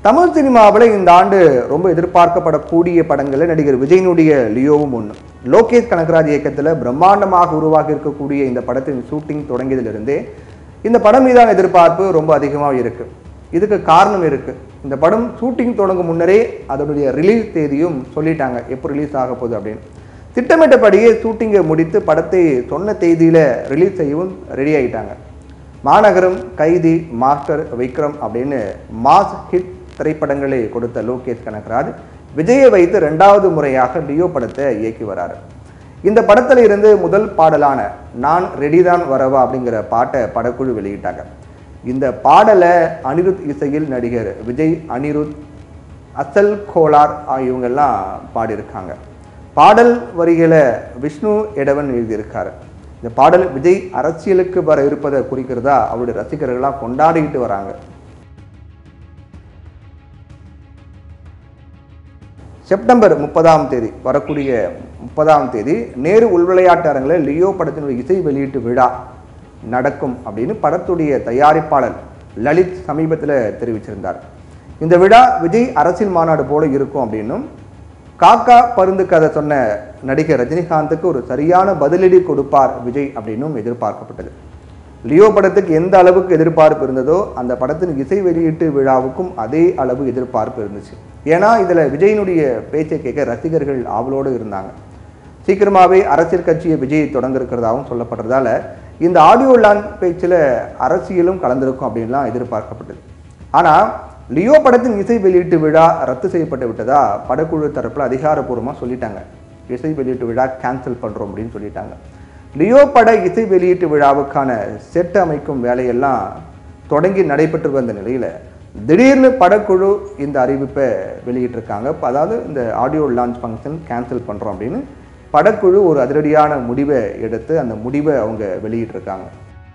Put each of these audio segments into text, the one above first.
தமிழ் சினிமாவில் இந்த ஆண்டு ரொம்ப எதிர்பார்க்கப்படக்கூடிய படங்களில் நடிகர் விஜயனுடைய லியோவும் ஒன்று லோகேஷ் கனகராஜ் இயக்கத்தில் பிரம்மாண்டமாக உருவாகி இருக்கக்கூடிய இந்த படத்தின் ஷூட்டிங் தொடங்கியதிலிருந்தே இந்த படம் மீதான எதிர்பார்ப்பு ரொம்ப அதிகமாக இருக்கு இதுக்கு காரணம் இருக்கு இந்த படம் ஷூட்டிங் தொடங்கும் முன்னரே அதனுடைய ரிலீஸ் தேதியும் சொல்லிட்டாங்க எப்போ ரிலீஸ் ஆக போகுது அப்படின்னு திட்டமிட்டபடியே ஷூட்டிங்கை முடித்து படத்தை சொன்ன தேதியில் ரிலீஸ் செய்யவும் ரெடி ஆகிட்டாங்க மாநகரம் கைதி மாஸ்டர் விக்ரம் அப்படின்னு மாஸ் ஹிட் திரைப்படங்களை கொடுத்த லோகேஷ் கனகராஜ் விஜயை வைத்து ரெண்டாவது முறையாக லியோ படத்தை இயக்கி வராரு இந்த படத்துல இருந்து முதல் பாடலான நான் ரெடிதான் வரவா அப்படிங்கிற பாட்டை படக்குழு வெளியிட்டாங்க இந்த பாடலை அனிருத் இசையில் நடிகர் விஜய் அனிருத் அசல் கோலார் இவங்கெல்லாம் பாடியிருக்காங்க பாடல் வரிகளை விஷ்ணு எடவன் எழுதியிருக்காரு இந்த பாடல் விஜய் அரசியலுக்கு வர இருப்பதை குறிக்கிறதா அவருடைய ரசிகர்கள்லாம் கொண்டாடிக்கிட்டு வராங்க செப்டம்பர் முப்பதாம் தேதி வரக்கூடிய முப்பதாம் தேதி நேரு உள்விளையாட்டு அரங்கில் லியோ படத்தினுடைய இசை வெளியீட்டு விழா நடக்கும் அப்படின்னு படத்துடைய தயாரிப்பாளர் லலித் சமீபத்தில் தெரிவிச்சிருந்தார் இந்த விழா விஜய் அரசியல் மாநாடு போல இருக்கும் அப்படின்னும் காக்கா பருந்து கதை சொன்ன நடிகர் ரஜினிகாந்துக்கு ஒரு சரியான பதிலடி கொடுப்பார் விஜய் அப்படின்னும் எதிர்பார்க்கப்பட்டது லியோ படத்துக்கு எந்த அளவுக்கு எதிர்பார்ப்பு இருந்ததோ அந்த படத்தின் இசை வெளியீட்டு விழாவுக்கும் அதே அளவு எதிர்பார்ப்பு இருந்துச்சு ஏன்னா இதில் விஜயினுடைய பேச்சை கேட்க ரசிகர்கள் ஆவலோடு இருந்தாங்க சீக்கிரமாகவே அரசியல் கட்சியை விஜய் தொடங்க இருக்கிறதாகவும் சொல்லப்படுறதால இந்த ஆடியோ லான்ச் பேச்சில் அரசியலும் கலந்திருக்கும் அப்படின்லாம் எதிர்பார்க்கப்பட்டது ஆனால் லியோ படத்தின் இசை வெளியீட்டு விழா ரத்து செய்யப்பட்டு விட்டதா படக்குழு தரப்பில் அதிகாரப்பூர்வமாக சொல்லிட்டாங்க இசை வெளியீட்டு விழா கேன்சல் பண்ணுறோம் அப்படின்னு சொல்லிட்டாங்க லியோ பட இசை வெளியீட்டு விழாவுக்கான செட் அமைக்கும் வேலையெல்லாம் தொடங்கி நடைபெற்று வந்த நிலையில் திடீர்னு படக்குழு இந்த அறிவிப்பை வெளியிட்டிருக்காங்க இப்ப அதாவது இந்த ஆடியோ லான்ச் ஃபங்க்ஷன் கேன்சல் பண்ணுறோம் அப்படின்னு படக்குழு ஒரு அதிரடியான முடிவை எடுத்து அந்த முடிவை அவங்க வெளியிட்டிருக்காங்க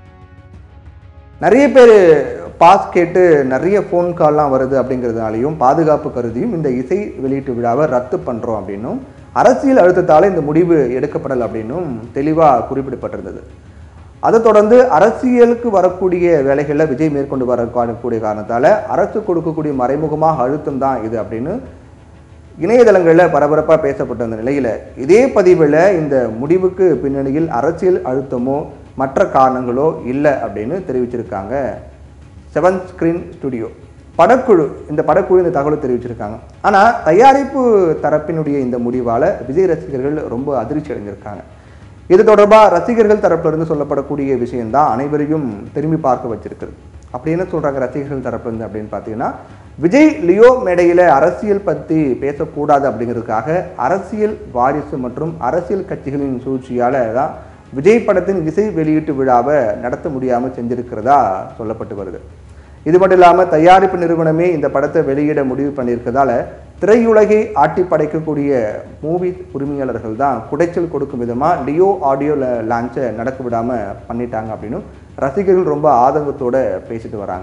நிறைய பேர் பாஸ் கேட்டு நிறைய ஃபோன் கால்லாம் வருது அப்படிங்கிறதுனாலையும் பாதுகாப்பு கருதியும் இந்த இசை வெளியீட்டு விழாவை ரத்து பண்ணுறோம் அப்படின்னும் அரசியல் அழுத்தத்தால் இந்த முடிவு எடுக்கப்படலை அப்படின்னும் தெளிவாக குறிப்பிடப்பட்டிருந்தது அதை தொடர்ந்து அரசியலுக்கு வரக்கூடிய வேலைகளில் விஜய் மேற்கொண்டு வரக்கூடிய காரணத்தால் அரசு கொடுக்கக்கூடிய மறைமுகமாக அழுத்தம் தான் இது அப்படின்னு இணையதளங்களில் பரபரப்பாக பேசப்பட்ட அந்த நிலையில் இதே பதிவில் இந்த முடிவுக்கு பின்னணியில் அரசியல் அழுத்தமோ மற்ற காரணங்களோ இல்லை அப்படின்னு தெரிவிச்சிருக்காங்க செவன் ஸ்க்ரீன் ஸ்டுடியோ படக்குழு இந்த படக்குழு இந்த தகவலை தெரிவிச்சிருக்காங்க ஆனால் தயாரிப்பு தரப்பினுடைய இந்த முடிவால் விஜய் ரசிகர்கள் ரொம்ப அதிர்ச்சி அடைஞ்சிருக்காங்க இது தொடர்பாக ரசிகர்கள் தரப்புல இருந்து சொல்லப்படக்கூடிய விஷயம்தான் அனைவரையும் திரும்பி பார்க்க வச்சிருக்குது அப்படி என்ன சொல்றாங்க ரசிகர்கள் தரப்புல இருந்து அப்படின்னு பார்த்தீங்கன்னா விஜய் லியோ மேடையில் அரசியல் பற்றி பேசக்கூடாது அப்படிங்கிறதுக்காக அரசியல் வாரிசு மற்றும் அரசியல் கட்சிகளின் சூழ்ச்சியால் தான் விஜய் படத்தின் இசை வெளியீட்டு விழாவை நடத்த முடியாமல் செஞ்சிருக்கிறதா சொல்லப்பட்டு வருது இது மட்டும் இல்லாமல் தயாரிப்பு நிறுவனமே இந்த படத்தை வெளியிட முடிவு பண்ணியிருக்கிறதால திரையுலகை ஆட்டி படைக்கக்கூடிய மூவி உரிமையாளர்கள் தான் குடைச்சல் கொடுக்கும் விதமாக லியோ ஆடியோ லான்ச்சை நடக்க விடாமல் பண்ணிட்டாங்க அப்படின்னு ரசிகர்கள் ரொம்ப ஆதங்கத்தோட பேசிட்டு வராங்க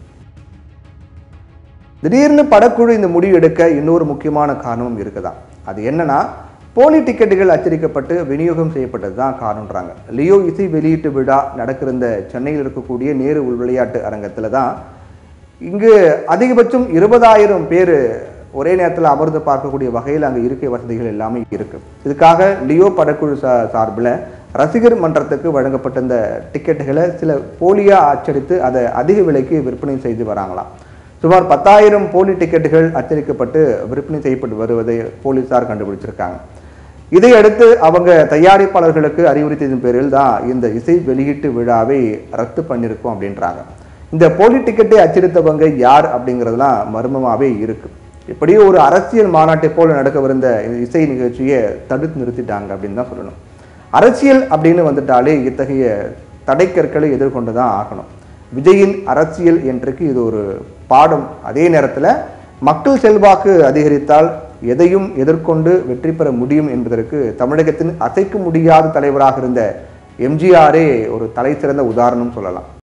திடீர்னு படக்குழு இந்த முடிவு எடுக்க இன்னொரு முக்கியமான காரணமும் இருக்குதான் அது என்னன்னா போலி டிக்கெட்டுகள் அச்சடிக்கப்பட்டு விநியோகம் செய்யப்பட்டது தான் காரணம்ன்றாங்க லியோ இசை வெளியீட்டு விழா நடக்கிற இந்த சென்னையில் இருக்கக்கூடிய நேரு உள் விளையாட்டு அரங்கத்தில் தான் இங்கு அதிகபட்சம் இருபதாயிரம் பேர் ஒரே நேரத்தில் அமர்ந்து பார்க்கக்கூடிய வகையில் அங்கே இருக்கை வசதிகள் எல்லாமே இருக்கு இதுக்காக லியோ படக்குழு சா சார்பில் ரசிகர் மன்றத்துக்கு வழங்கப்பட்ட இந்த டிக்கெட்டுகளை சில போலியாக அச்சடித்து அதை அதிக விலைக்கு விற்பனை செய்து வராங்களாம் சுமார் பத்தாயிரம் போலி டிக்கெட்டுகள் அச்சடிக்கப்பட்டு விற்பனை செய்யப்பட்டு வருவதை போலீசார் கண்டுபிடிச்சிருக்காங்க இதையடுத்து அவங்க தயாரிப்பாளர்களுக்கு அறிவுறுத்தியதன் பேரில் தான் இந்த இசை வெளியீட்டு விழாவை ரத்து பண்ணியிருக்கோம் அப்படின்றாங்க இந்த போலி டிக்கெட்டை அச்சடித்தவங்க யார் அப்படிங்கிறதுலாம் மர்மமாகவே இருக்கு இப்படியே ஒரு அரசியல் மாநாட்டை போல நடக்கவிருந்த இந்த இசை நிகழ்ச்சியை தடுத்து நிறுத்திட்டாங்க அப்படின்னு தான் சொல்லணும் அரசியல் அப்படின்னு வந்துட்டாலே இத்தகைய தடைக்கற்களை எதிர்கொண்டு தான் ஆகணும் விஜயின் அரசியல் என்றுக்கு இது ஒரு பாடம் அதே நேரத்தில் மக்கள் செல்வாக்கு அதிகரித்தால் எதையும் எதிர்கொண்டு வெற்றி பெற முடியும் என்பதற்கு தமிழகத்தின் அசைக்க முடியாத தலைவராக இருந்த எம்ஜிஆரே ஒரு தலை சிறந்த உதாரணம் சொல்லலாம்